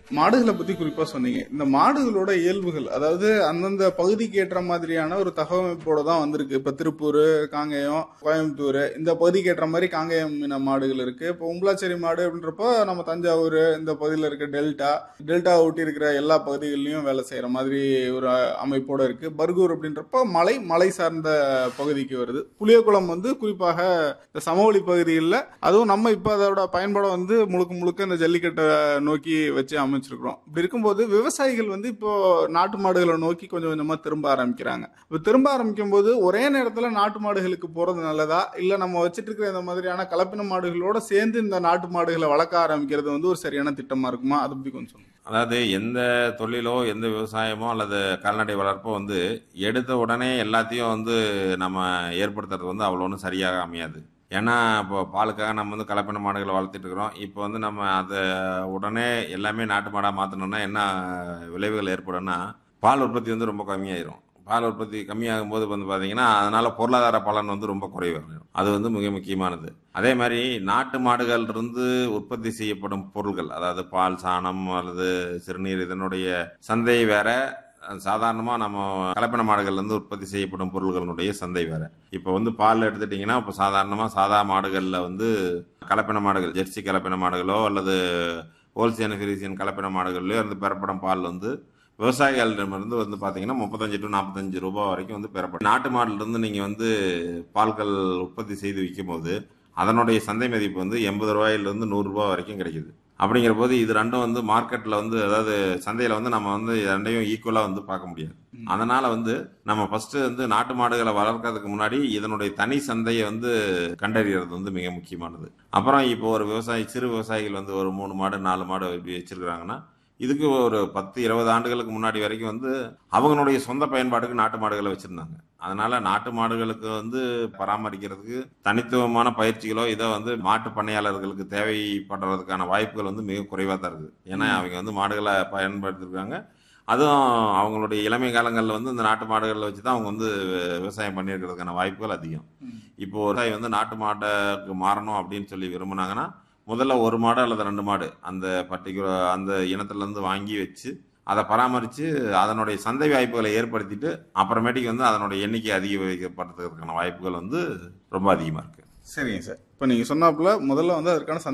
மாடுகளை பத்தி குறிப்பா சொன்னீங்க இந்த மாடுகளோட இயல்புகள் அதாவது அந்தந்த பகுதிக்கு ஏற்ற மாதிரியான ஒரு தகவமைப்போட தான் வந்திருக்கு இப்ப திருப்பூர் காங்கேயம் கோயம்புத்தூர் இந்த பகுதிக்கு ஏற்ற மாதிரி காங்கேயம் இன மாடுகள் இருக்கு இப்போ உம்பளாச்சேரி மாடு அப்படின்றப்போ நம்ம தஞ்சாவூர் இந்த பகுதியில் இருக்க டெல்டா டெல்டா ஒட்டி இருக்கிற எல்லா பகுதிகளிலும் வேலை செய்யற மாதிரி ஒரு அமைப்போட இருக்கு பர்கூர் அப்படின்றப்போ மலை மலை சார்ந்த பகுதிக்கு வருது புளியகுளம் வந்து குறிப்பாக இந்த சமவெளி பகுதிகளில் அதுவும் நம்ம இப்போ அதோட பயன்பாடை வந்து முழுக்க முழுக்க இந்த ஜல்லிக்கட்டை நோக்கி வச்சு அமைச்சிருக்கிறோம் இப்படி இருக்கும்போது விவசாயிகள் வந்து இப்போ நாட்டு மாடுகளை நோக்கி கொஞ்சம் கொஞ்சமா திரும்ப ஆரம்பிக்கிறாங்க இப்போ திரும்ப ஆரம்பிக்கும் போது ஒரே நேரத்துல நாட்டு மாடுகளுக்கு போறது நல்லதா இல்ல நம்ம வச்சிட்டு இருக்கிற இந்த மாதிரியான கலப்பின மாடுகளோட சேர்ந்து இந்த நாட்டு மாடுகளை வளர்க்க ஆரம்பிக்கிறது வந்து ஒரு சரியான திட்டமா இருக்குமா அதை பத்தி கொஞ்சம் சொல்லுங்க அதாவது எந்த தொழிலோ எந்த விவசாயமோ அல்லது கால்நடை வளர்ப்போ வந்து எடுத்த உடனே எல்லாத்தையும் வந்து நம்ம ஏற்படுத்துறது வந்து அவ்வளோ ஒன்றும் சரியாக அமையாது ஏன்னா இப்போ பாலுக்காக நம்ம வந்து கலப்பின மாடுகளை வளர்த்துட்டு இருக்கிறோம் இப்போ வந்து நம்ம அதை உடனே எல்லாமே நாட்டு மாடாக மாற்றணும்னா என்ன விளைவுகள் ஏற்படும்னா பால் உற்பத்தி வந்து ரொம்ப கம்மியாயிரும் பால் உற்பத்தி கம்மியாகும் போது வந்து பார்த்தீங்கன்னா அதனால பொருளாதார பலன் வந்து ரொம்ப குறைவாகும் அது வந்து மிக முக்கியமானது அதே மாதிரி நாட்டு மாடுகள் இருந்து உற்பத்தி செய்யப்படும் பொருட்கள் அதாவது பால் சாணம் அல்லது சிறுநீர் இதனுடைய சந்தை வேற சாதாரணமாக நம்ம கலப்பின மாடுகள்லேருந்து உற்பத்தி செய்யப்படும் பொருள்களுடைய சந்தை வேற இப்போ வந்து பால் எடுத்துட்டிங்கன்னா இப்போ சாதாரணமாக சாதா மாடுகளில் வந்து கலப்பின மாடுகள் ஜெர்சி கலப்பின மாடுகளோ அல்லது ஹோல்சேன் ஃபிரிசியன் கலப்பின மாடுகள்லையோ இருந்து பெறப்படும் பால் வந்து விவசாயிகளிடமிருந்து வந்து பார்த்தீங்கன்னா முப்பத்தஞ்சு டு நாற்பத்தஞ்சு ரூபாய் வரைக்கும் வந்து பெறப்படும் நாட்டு மாடுலேருந்து நீங்கள் வந்து பால்கள் உற்பத்தி செய்து விற்கும் போது அதனுடைய சந்தை மதிப்பு வந்து எண்பது ரூபாயிலிருந்து நூறுரூவா வரைக்கும் கிடைக்குது அப்படிங்கிற போது இது ரெண்டும் வந்து மார்க்கெட்டில் வந்து அதாவது சந்தையில் வந்து நம்ம வந்து ரெண்டையும் ஈக்குவலாக வந்து பார்க்க முடியாது அதனால வந்து நம்ம ஃபர்ஸ்ட் வந்து நாட்டு மாடுகளை வளர்க்கறதுக்கு முன்னாடி இதனுடைய தனி சந்தையை வந்து கண்டறியறது வந்து மிக முக்கியமானது அப்புறம் இப்போ ஒரு விவசாயி சிறு விவசாயிகள் வந்து ஒரு மூணு மாடு நாலு மாடு இப்படி வச்சிருக்கிறாங்கன்னா இதுக்கு ஒரு பத்து இருபது ஆண்டுகளுக்கு முன்னாடி வரைக்கும் வந்து அவங்களுடைய சொந்த பயன்பாட்டுக்கு நாட்டு மாடுகளை வச்சிருந்தாங்க அதனால நாட்டு மாடுகளுக்கு வந்து பராமரிக்கிறதுக்கு தனித்துவமான பயிற்சிகளோ இதை வந்து மாட்டு பண்ணையாளர்களுக்கு தேவைப்படுறதுக்கான வாய்ப்புகள் வந்து மிக குறைவாக தான் இருக்குது ஏன்னா அவங்க வந்து மாடுகளை பயன்படுத்திருக்காங்க அதுவும் அவங்களுடைய இளமை காலங்களில் வந்து இந்த நாட்டு மாடுகளை வச்சு தான் அவங்க வந்து விவசாயம் பண்ணியிருக்கிறதுக்கான வாய்ப்புகள் அதிகம் இப்போ ஒரு விவசாயி வந்து நாட்டு மாட்டுக்கு மாறணும் அப்படின்னு சொல்லி விரும்புனாங்கன்னா முதல்ல ஒரு மாடு அல்லது ரெண்டு மாடு அந்த பர்டிகுலர் அந்த இனத்துலேருந்து வாங்கி வச்சு அதை பராமரித்து அதனுடைய சந்தை வாய்ப்புகளை ஏற்படுத்திட்டு அப்புறமேட்டுக்கு வந்து அதனுடைய எண்ணிக்கை அதிகரிக்கப்படுறதுக்கான வாய்ப்புகள் வந்து ரொம்ப அதிகமாக இருக்குது சரிங்க சார் இப்போ நீங்க சொன்னாப்புல முதல்ல வந்து அதற்கான